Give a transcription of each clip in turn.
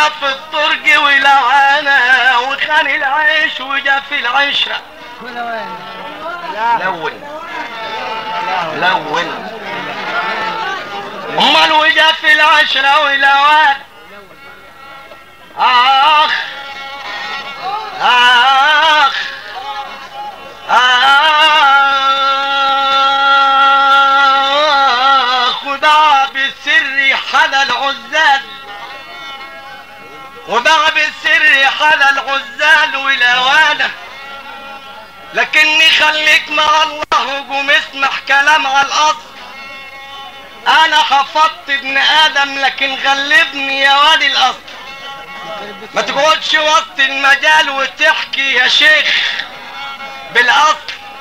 شاف الطرق ولعانة وخان العيش وجا في العشرة لون لون امال وجا في العشرة ولوان اخ اخ اخ ودعا بالسر حدا العزال ودعا بالسر حدا العزال ولوانه لكني خليك مع الله وقوم اسمح كلام على الاصل انا حفظت ابن ادم لكن غلبني يا وادي الاصل ما تقعدش وسط المجال وتحكي يا شيخ بالاصل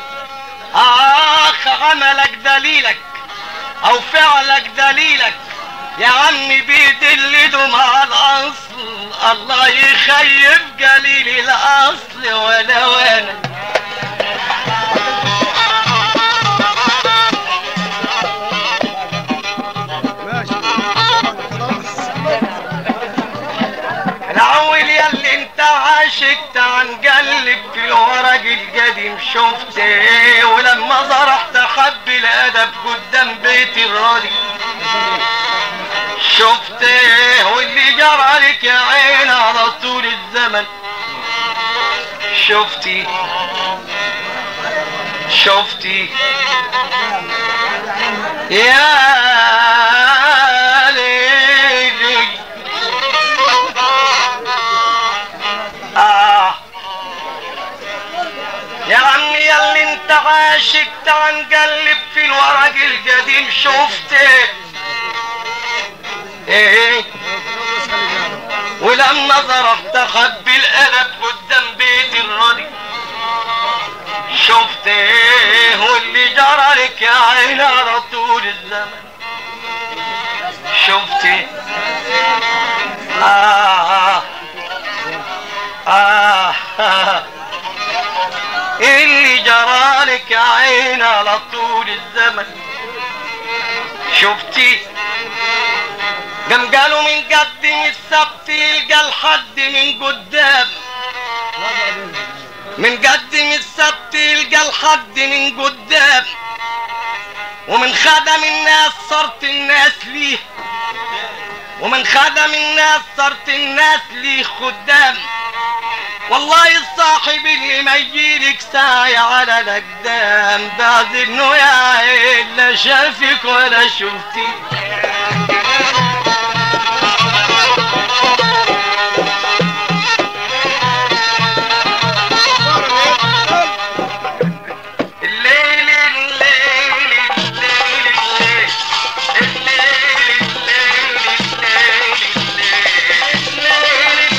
اخ عملك دليلك او فعلك دليلك يا عمي بيدلدوا مع الاصل الله يخيب قليل الاصل ولا وانا الاول ياللي انت عاشقت عن قلب في الورق القديم شفت ايه ولما ظرفت حب الادب قدام بيت الراضي شفت ايه واللي جرى عليك يا عين على طول الزمن شفتي شفتي يا ليلي آه يا عمي ياللي انت عاشقت عن قلب في الورق القديم شفت ايه ولما ضربت خب القلب قدام بيت الراضي شفت ايه واللي جرى لك يا عين على طول الزمن شفت آه آه آه اللي جرالك يا عين على طول الزمن شفتي قام قالوا من قدم السبت يلقى الحد من قدام من قدم السبت يلقى الحد من قدام ومن خدم الناس صرت الناس ليه ومن خدم الناس صرت الناس ليه خدام والله الصاحب اللي ما يجيلك ساعي على الأقدام بعد انه يا عين لا شافك ولا شفتي الليل الليل الليل الليل الليل الليل الليل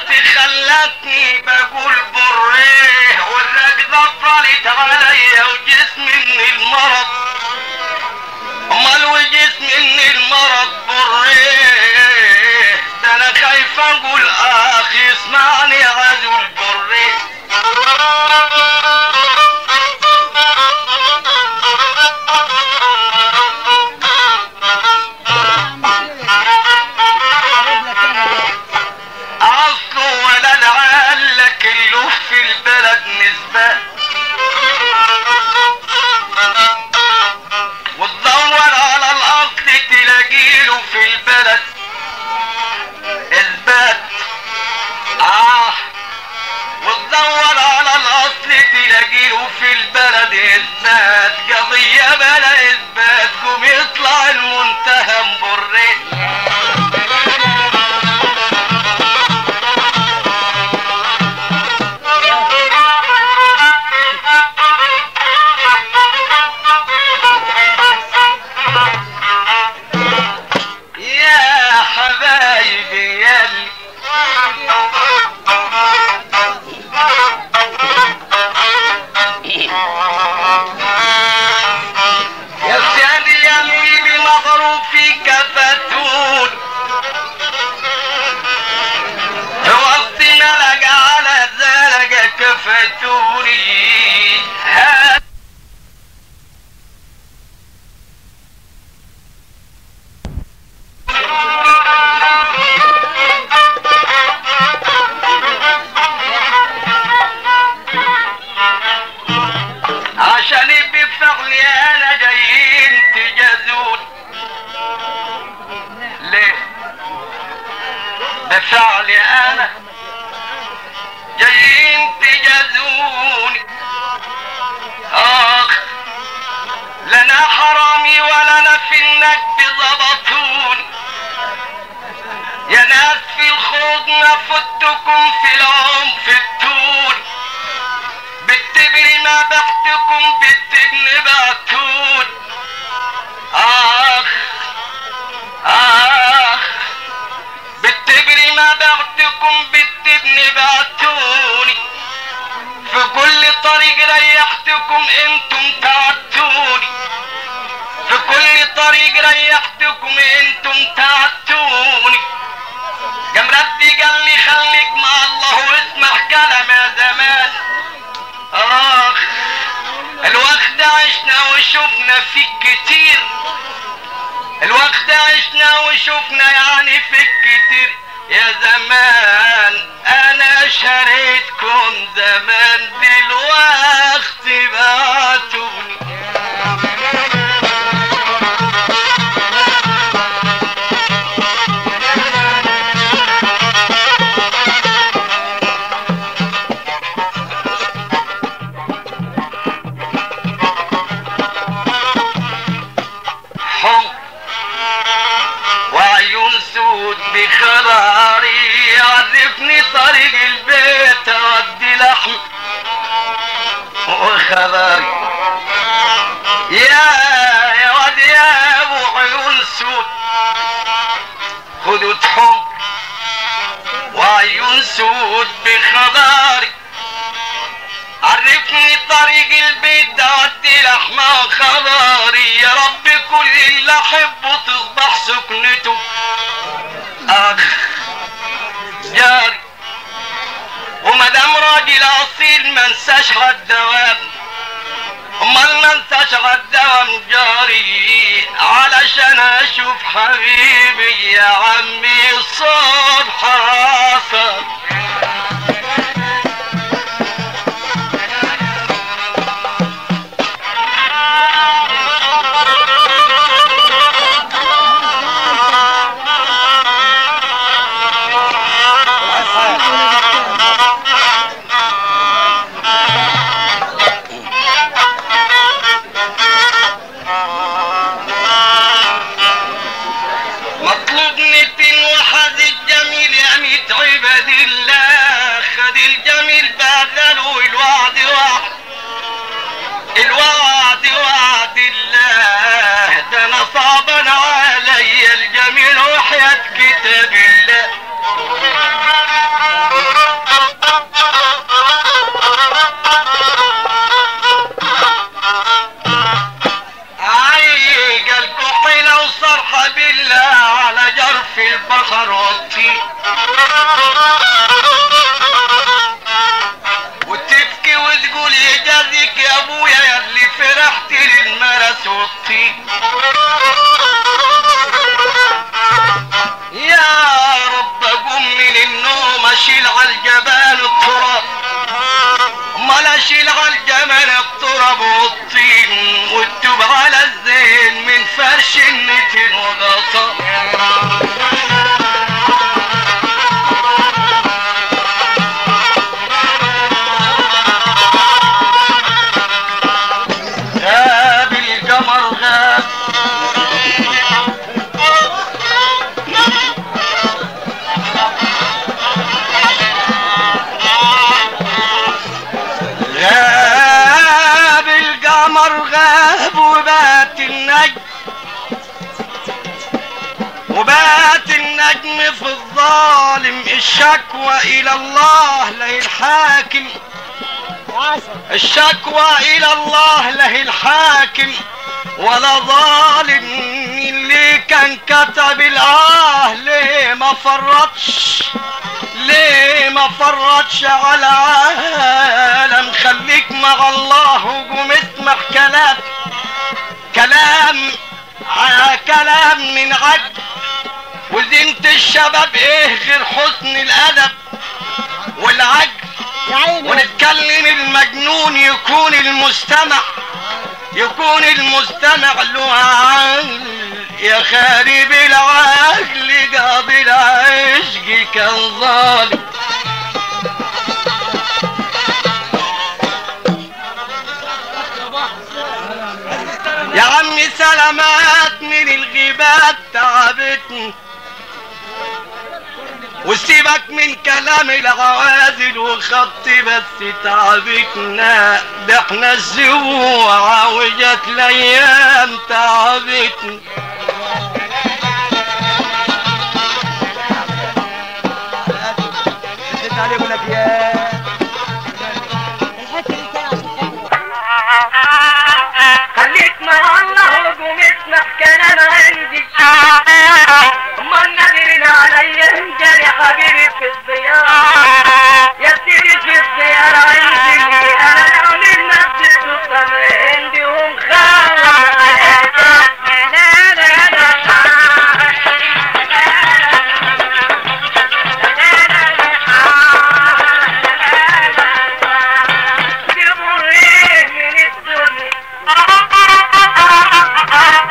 مراتي خلتني بقول بريه والركضة طالت عليا وجسمي من المرض امال وجسمي من المرض بريه ده انا خايف اقول اخ يسمعني عزول بريه اصله ولا لعلك اللي في البلد نسبة وتدور على الاصل تلاقيله في البلد اثبات اه وتدور على الاصل تلاقيله في البلد اثبات قضية بلا اثبات قوم يطلع المنتهى مبرئ يا حبايبي يلي يا سيدي يلي بمغروب فيك فتون وقت ملك على ذلك كفتوري هات عشان بفعلي انا جايين تجازون ليه بفعلي انا جايين تجازوني اخ لنا حرامي ولنا في النكب ظبطوني يا ناس في الخوض نفتكم في العم في التون بالتبر ما بختكم بالتبن بعتون اخ اخ بالتبر ما بختكم بالتبن بعتوني في كل طريق ريحتكم انتم تعتوني في كل طريق ريحتكم انتم تعتوني قام ربي قال لي خليك مع الله واسمع كلام يا زمان اخ الوقت عشنا وشفنا فيك كتير الوقت عشنا وشفنا يعني فيك كتير يا زمان انا شريتكم زمان دلوقتي بعتوني حمر وعيون سود بخراري يعرفني طريق البيت اودي لحم وخراري يا يا واد يا ابو عيون سود خدود حمر وعيون سود بخضاري عرفني طريق البيت ده ودي لحمة خضاري يا رب كل اللي احبه تصبح سكنته اخ جاري ومدام راجل اصيل ما انساش عالدوام امال ما انساش عالدوام جاري علشان اشوف حبيبي يا عمي الصبح عصر مطلوب نتن وحد الجميل يا القمر غاب وبات النجم وبات النجم في الظالم الشكوى الى الله له الحاكم الشكوى الى الله له الحاكم ولا ظالم اللي كان كتب الاه ليه ما فرطش ليه ما فرطش على عالم خليك مع الله وقوم اسمع كلام كلام على كلام من عجب وزينة الشباب ايه غير حسن الادب والعجب يا عيني ونتكلم المجنون يكون المستمع يكون المستمع له عقل يا خارب العقل قاضي العشق كان ظالم يا عمي سلامات من الغيبات تعبتني وسيبك من كلام العوازل وخط بس تعبتنا ده احنا الزوعة وجت الايام تعبتني الحته دي تاني عشان خليك مع الله وقوم اسمع كلام عندي ما نادرين علي انت يا حبيبي في الزيارة يا سيدي في الزيارة عندي انا لو من نفسي تصل عندي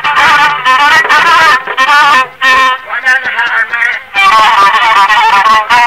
ومخاف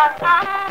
Thank you.